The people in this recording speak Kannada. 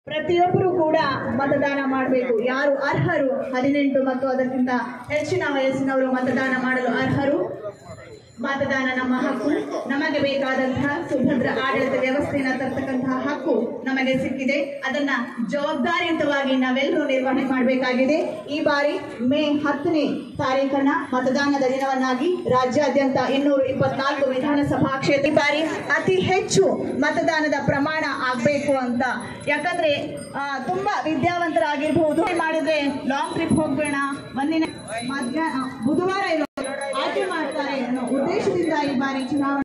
ಪ್ರತಿಯೊಬ್ಬರು ಕೂಡ ಮತದಾನ ಮಾಡಬೇಕು ಯಾರು ಅರ್ಹರು ಹದಿನೆಂಟು ಮತ್ತು ಅದಕ್ಕಿಂತ ಹೆಚ್ಚಿನ ವಯಸ್ಸಿನವರು ಮತದಾನ ಮಾಡಲು ಅರ್ಹರು ಮತದಾನ ನಮ್ಮ ಹಕ್ಕು ನಮಗೆ ಬೇಕಾದಂತಹ ಸುಭದ್ರ ಆಡಳಿತ ವ್ಯವಸ್ಥೆಯನ್ನು ತರ್ತಕ್ಕಂತಹ ಹಕ್ಕು ನಮಗೆ ಸಿಕ್ಕಿದೆ ಅದನ್ನ ಜವಾಬ್ದಾರಿಯುತವಾಗಿ ನಾವೆಲ್ಲರೂ ನಿರ್ವಹಣೆ ಮಾಡಬೇಕಾಗಿದೆ ಈ ಬಾರಿ ಮೇ ಹತ್ತನೇ ತಾರೀಕನ್ನ ಮತದಾನದ ದಿನವನ್ನಾಗಿ ರಾಜ್ಯಾದ್ಯಂತ ಇನ್ನೂರ ಇಪ್ಪತ್ನಾಲ್ಕು ವಿಧಾನಸಭಾ ಕ್ಷೇತ್ರ ಈ ಬಾರಿ ಅತಿ ಹೆಚ್ಚು ಮತದಾನದ ಪ್ರಮಾಣ ಆಗಬೇಕು ಅಂತ ಯಾಕಂದ್ರೆ ಆ, ತುಂಬಾ ವಿದ್ಯಾವಂತರಾಗಿರ್ಬಹುದು ಮಾಡಿದ್ರೆ ಲಾಂಗ್ ಟ್ರಿಪ್ ಹೋಗ್ಬೇಡ ಒಂದಿನ ಮಧ್ಯಾಹ್ನ ಬುಧವಾರ ಇರೋ ಆಯ್ಕೆ ಮಾಡ್ತಾರೆ ಅನ್ನೋ ಉದ್ದೇಶದಿಂದ ಈ ಬಾರಿ ಚುನಾವಣೆ